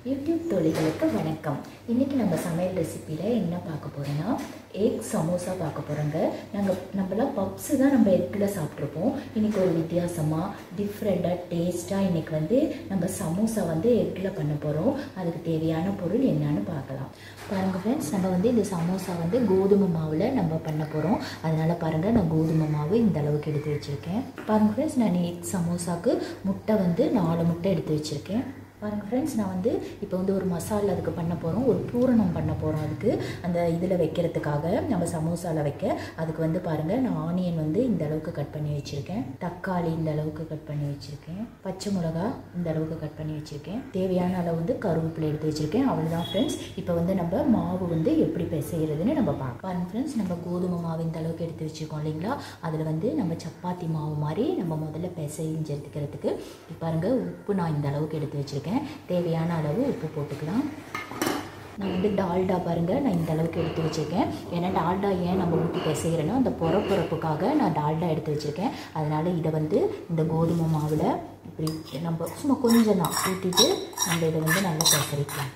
YouTube தோழிகளுக்கு வணக்கம் இன்றைக்கி நம்ம சமையல் ரெசிப்பியில் என்ன பார்க்க போகிறோன்னா எக் சமோசா பார்க்க போகிறோங்க நாங்கள் நம்மளாம் பப்ஸு தான் நம்ம எக்கில் சாப்பிட்ருப்போம் இன்றைக்கி ஒரு வித்தியாசமாக டிஃப்ரெண்ட்டாக டேஸ்ட்டாக இன்றைக்கி வந்து நம்ம சமோசா வந்து எக்கில் பண்ண போகிறோம் அதுக்கு தேவையான பொருள் என்னன்னு பார்க்கலாம் பாருங்கள் ஃப்ரெண்ட்ஸ் நம்ம வந்து இந்த சமோசா வந்து கோதுமை மாவில் நம்ம பண்ண போகிறோம் அதனால் பாருங்கள் நான் கோதுமை மாவு இந்த அளவுக்கு எடுத்து வச்சுருக்கேன் பாருங்கள் ஃப்ரெண்ட்ஸ் நான் எக் சமோசாக்கு முட்டை வந்து நாலு முட்டை எடுத்து வச்சுருக்கேன் பாருங்கள் ஃப்ரெண்ட்ஸ் நான் வந்து இப்போ வந்து ஒரு மசாலா அதுக்கு பண்ண போகிறோம் ஒரு பூரணம் பண்ண போகிறோம் அதுக்கு அந்த இதில் வைக்கிறதுக்காக நம்ம சமோசாவில் வைக்க அதுக்கு வந்து பாருங்கள் நான் ஆனியன் வந்து இந்த அளவுக்கு கட் பண்ணி வச்சுருக்கேன் தக்காளி இந்த அளவுக்கு கட் பண்ணி வச்சுருக்கேன் பச்சை மிளகா இந்த அளவுக்கு கட் பண்ணி வச்சுருக்கேன் தேவையான அளவு வந்து கருவேப்பிலை எடுத்து வச்சுருக்கேன் அவ்வளோதான் ஃப்ரெண்ட்ஸ் இப்போ வந்து நம்ம மாவு வந்து எப்படி பிசைகிறதுன்னு நம்ம பார்க்கலாம் பாருங்கள் ஃப்ரெண்ட்ஸ் நம்ம கோதுமை மாவு இந்த அளவுக்கு எடுத்து வச்சுருக்கோம் இல்லைங்களா அதில் வந்து நம்ம சப்பாத்தி மாவு மாதிரி நம்ம முதல்ல பிசைஞ்சு எடுத்துக்கிறதுக்கு இப்போ பாருங்கள் உப்பு நான் இந்த அளவுக்கு எடுத்து வச்சுருக்கேன் தேவையான அளவு உப்பு போட்டுக்கலாம் நான் வந்து டால்டா பாருங்கள் நான் இந்த அளவுக்கு எடுத்து வச்சுருக்கேன் ஏன்னா டால்டா ஏன் நம்ம ஊற்றி பிசைகிறேன்னா அந்த பொறப்பொறப்புக்காக நான் டால்டா எடுத்து வச்சுருக்கேன் அதனால் இதை வந்து இந்த கோதுமை மாவில் இப்படி நம்ம சும்மா கொஞ்சம் தான் ஊற்றிட்டு நம்ம இதை வந்து நல்லா பிசைக்கலாம்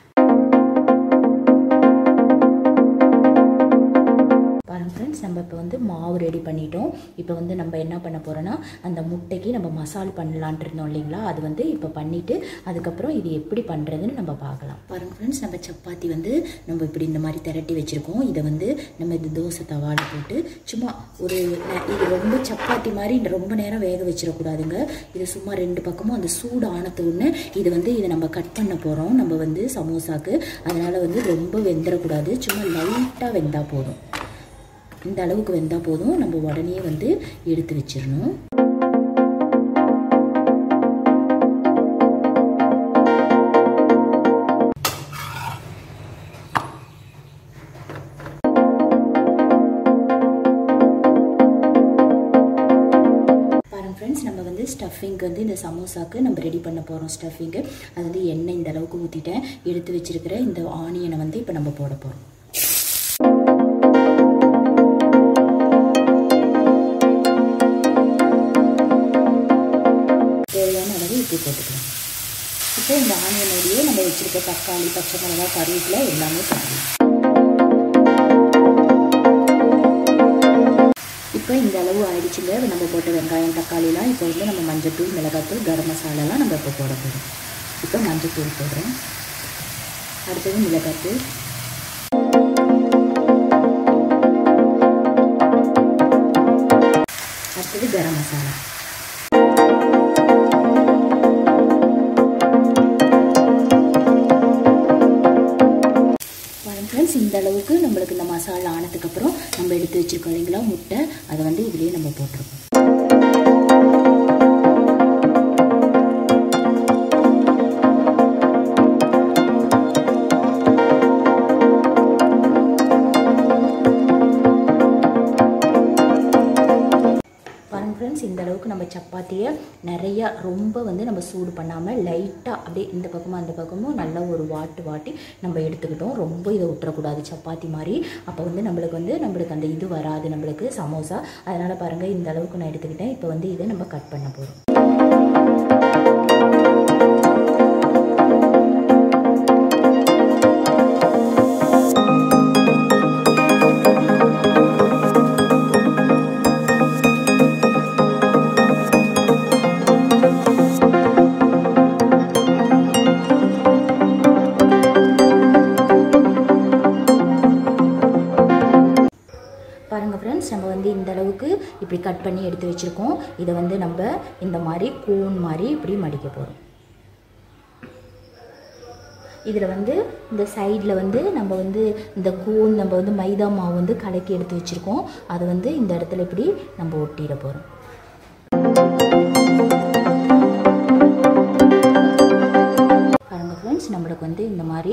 பாருங்கள் ஃப்ரெண்ட்ஸ் நம்ம இப்போ வந்து மாவு ரெடி பண்ணிட்டோம் இப்போ வந்து நம்ம என்ன பண்ண போகிறோன்னா அந்த முட்டைக்கு நம்ம மசால் பண்ணலான்ட்டு இருந்தோம் இல்லைங்களா அது வந்து இப்போ பண்ணிவிட்டு அதுக்கப்புறம் இது எப்படி பண்ணுறதுன்னு நம்ம பார்க்கலாம் பாருங்கள் ஃப்ரெண்ட்ஸ் நம்ம சப்பாத்தி வந்து நம்ம இப்படி இந்த மாதிரி திரட்டி வச்சுருக்கோம் இதை வந்து நம்ம இது தோசை தவாவில் போட்டு சும்மா ஒரு இது ரொம்ப சப்பாத்தி மாதிரி ரொம்ப நேரம் வேக வச்சிடக்கூடாதுங்க இது சும்மா ரெண்டு பக்கமும் அந்த சூடு ஆனத்தோடனே இது வந்து இதை நம்ம கட் பண்ண போகிறோம் நம்ம வந்து சமோசாக்கு அதனால் வந்து ரொம்ப வெந்துடக்கூடாது சும்மா லைட்டாக வெந்தால் போதும் இந்த அளவுக்கு வெந்தால் போதும் நம்ம உடனே வந்து எடுத்து வச்சிடணும் பாருங்க ஃப்ரெண்ட்ஸ் நம்ம வந்து ஸ்டஃபிங்க்கு வந்து இந்த சமோசாக்கு நம்ம ரெடி பண்ண போகிறோம் ஸ்டஃபிங்கு அது வந்து எண்ணெய் இந்த அளவுக்கு ஊற்றிட்டேன் எடுத்து வச்சிருக்கிற இந்த ஆனியனை வந்து இப்போ நம்ம போட போகிறோம் தேவையான அளவு உப்பு போட்டுக்கலாம் இப்போ இந்த ஆனியனோடையே நம்ம வச்சுருக்க தக்காளி பச்சை மிளகா கருவேப்பிலை எல்லாமே போடலாம் இப்போ இந்த அளவு ஆயிடுச்சுங்க நம்ம போட்ட வெங்காயம் தக்காளிலாம் இப்போ வந்து நம்ம மஞ்சத்தூள் மிளகாத்தூள் கரம் மசாலாலாம் நம்ம இப்போ போட போகிறோம் இப்போ மஞ்சத்தூள் போடுறோம் அடுத்தது மிளகாத்தூள் அடுத்தது கரம் மசாலா ஃப்ரெண்ட்ஸ் இந்த அளவுக்கு நம்மளுக்கு இந்த மசாலா ஆனதுக்கப்புறம் நம்ம எடுத்து வச்சுருக்கோம் இல்லைங்களா முட்டை அதை வந்து இதுலேயே நம்ம போட்டிருக்கோம் பாருங்க ஃப்ரெண்ட்ஸ் இந்த அளவுக்கு நம்ம சப்பாத்தியை நிறையா ரொம்ப வந்து நம்ம சூடு பண்ணாமல் லைட்டாக அப்படியே இந்த பக்கமும் அந்த பக்கமும் நல்லா ஒரு வாட்டு வாட்டி நம்ம எடுத்துக்கிட்டோம் ரொம்ப இதை விட்டுறக்கூடாது சப்பாத்தி மாதிரி அப்போ வந்து நம்மளுக்கு வந்து நம்மளுக்கு அந்த இது வராது நம்மளுக்கு சமோசா அதனால் பாருங்கள் இந்த அளவுக்கு நான் எடுத்துக்கிட்டேன் இப்போ வந்து இதை நம்ம கட் பண்ண போகிறோம் பாருங்கள் ஃப்ரெண்ட்ஸ் நம்ம வந்து இந்த அளவுக்கு இப்படி கட் பண்ணி எடுத்து வச்சுருக்கோம் இதை வந்து நம்ம இந்த மாதிரி கூன் மாதிரி இப்படி மடிக்க போகிறோம் இதில் வந்து இந்த சைடில் வந்து நம்ம வந்து இந்த கூன் நம்ம வந்து மைதா மாவு வந்து கலக்கி எடுத்து வச்சுருக்கோம் அதை வந்து இந்த இடத்துல இப்படி நம்ம ஒட்டிட போகிறோம் பாருங்கள் ஃப்ரெண்ட்ஸ் நம்மளுக்கு வந்து இந்த மாதிரி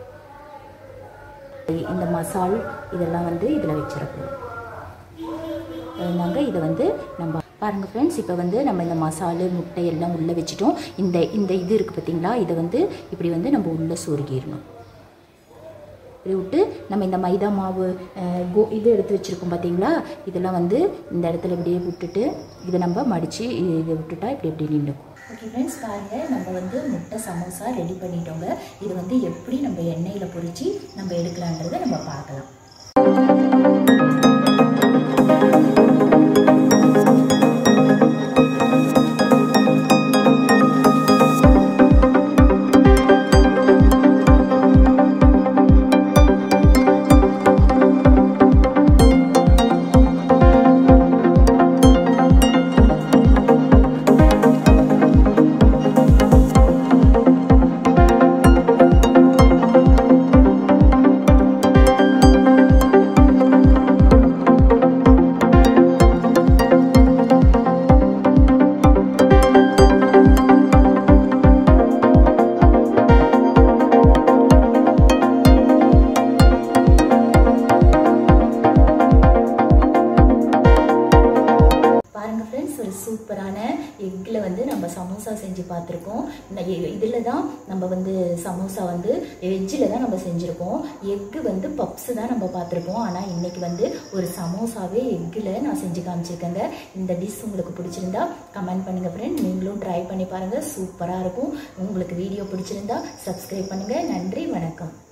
இந்த மசால் இதெல்லாம் வந்து இதில் வச்சிடக்கூடாது அதனாங்க இதை வந்து நம்ம பாருங்கள் ஃப்ரெண்ட்ஸ் இப்போ வந்து நம்ம இந்த மசாலு முட்டை எல்லாம் உள்ளே வச்சுட்டோம் இந்த இந்த இது இருக்குது பார்த்தீங்களா இதை வந்து இப்படி வந்து நம்ம உள்ளே சொருகிடணும் விட்டு நம்ம இந்த மைதா மாவு அஹ், கோ இது எடுத்து வச்சுருக்கோம் பார்த்தீங்களா இதெல்லாம் வந்து இந்த இடத்துல இப்படியே விட்டுட்டு இதை நம்ம மடித்து இதை விட்டுட்டா இப்படி இப்படி நின்றுக்கும் ஓகே ஃப்ரெண்ட்ஸ் பாருங்கள் நம்ம வந்து முட்டை சமோசா ரெடி பண்ணிட்டோங்க இது வந்து எப்படி நம்ம எண்ணெயில் பொரித்து நம்ம எடுக்கலான்றதை நம்ம பார்க்கலாம் பாருங்க ஃப்ரெண்ட்ஸ் ஒரு சூப்பரான எக்கில் வந்து நம்ம சமோசா செஞ்சு பார்த்துருக்கோம் இதில் தான் நம்ம வந்து சமோசா வந்து வெஜ்ஜில் தான் நம்ம செஞ்சுருக்கோம் எக்கு வந்து பப்ஸு தான் நம்ம பார்த்துருப்போம் ஆனால் இன்னைக்கு வந்து ஒரு சமோசாவே எக்கில் நான் செஞ்சு காமிச்சிருக்கேங்க இந்த டிஷ் உங்களுக்கு பிடிச்சிருந்தா கமெண்ட் பண்ணுங்கள் ஃப்ரெண்ட் நீங்களும் ட்ரை பண்ணி பாருங்கள் சூப்பராக இருக்கும் உங்களுக்கு வீடியோ பிடிச்சிருந்தா சப்ஸ்கிரைப் பண்ணுங்கள் நன்றி வணக்கம்